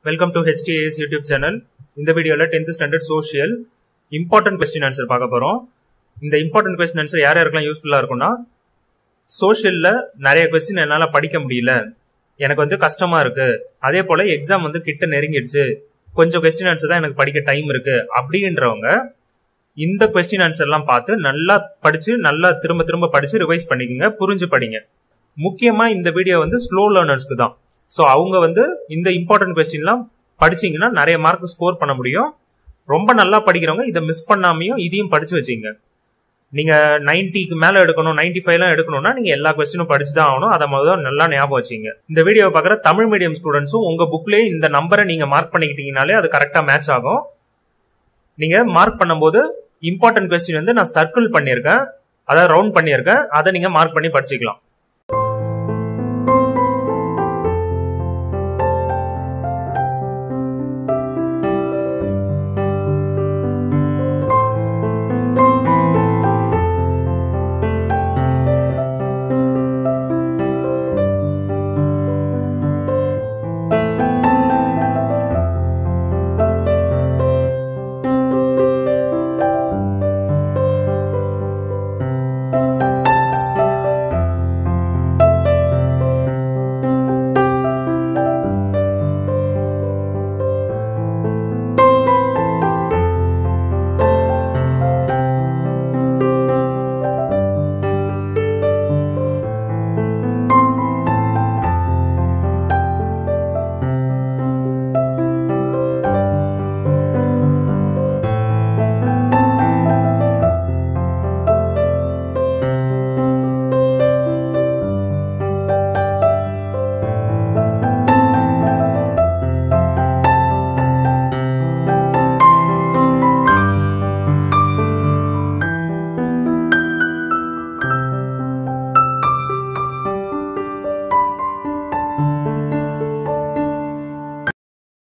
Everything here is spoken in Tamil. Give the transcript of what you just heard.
welcome to HDAS YouTube channel இந்த வீடியோவில் tenth standard social important question answer பார்க்க போகிறோம் இந்த இம்பார்ட்டன்ட் கொஸ்டின் ஆன்சர் யார் யாருக்கெல்லாம் யூஸ்ஃபுல்லாக இருக்கும்னா சோஷியலில் நிறைய கொஸ்டின் என்னால் படிக்க முடியல எனக்கு வந்து கஷ்டமா இருக்கு அதே போல எக்ஸாம் வந்து கிட்ட நெருங்கிடுச்சு கொஞ்சம் கொஸ்டின் ஆன்சர் தான் எனக்கு படிக்க டைம் இருக்கு அப்படின்றவங்க இந்த கொஸ்டின் ஆன்சர் எல்லாம் பார்த்து நல்லா படிச்சு நல்லா திரும்ப திரும்ப படிச்சு ரிவைஸ் பண்ணிக்கோங்க புரிஞ்சு படிங்க முக்கியமா இந்த வீடியோ வந்து ஸ்லோ லேர்னர்ஸ்க்கு தான் ஸோ அவங்க வந்து இந்த இம்பார்ட்டன்ட் கொஸ்டின்லாம் படிச்சீங்கன்னா நிறைய மார்க் ஸ்கோர் பண்ண முடியும் ரொம்ப நல்லா படிக்கிறவங்க இதை மிஸ் பண்ணாமையும் இதையும் படிச்சு வச்சுங்க நீங்க நைன்டிக்கு மேல எடுக்கணும் நைன்டி ஃபைவ்லாம் எடுக்கணும்னா நீங்க எல்லா கொஸ்டினும் படிச்சு தான் ஆகணும் அதை முதல்ல நல்லா ஞாபகம் வச்சுங்க இந்த வீடியோவை பார்க்குற தமிழ் மீடியம் ஸ்டூடெண்ட்ஸும் உங்க புக்லேயே இந்த நம்பரை நீங்க மார்க் பண்ணிக்கிட்டீங்கனாலே அது கரெக்டா மேட்ச் ஆகும் நீங்க மார்க் பண்ணும்போது இம்பார்ட்டன்ட் கொஸ்டின் வந்து நான் சர்க்கிள் பண்ணியிருக்கேன் அதாவது ரவுண்ட் பண்ணியிருக்கேன் அதை நீங்க மார்க் பண்ணி படிச்சுக்கலாம்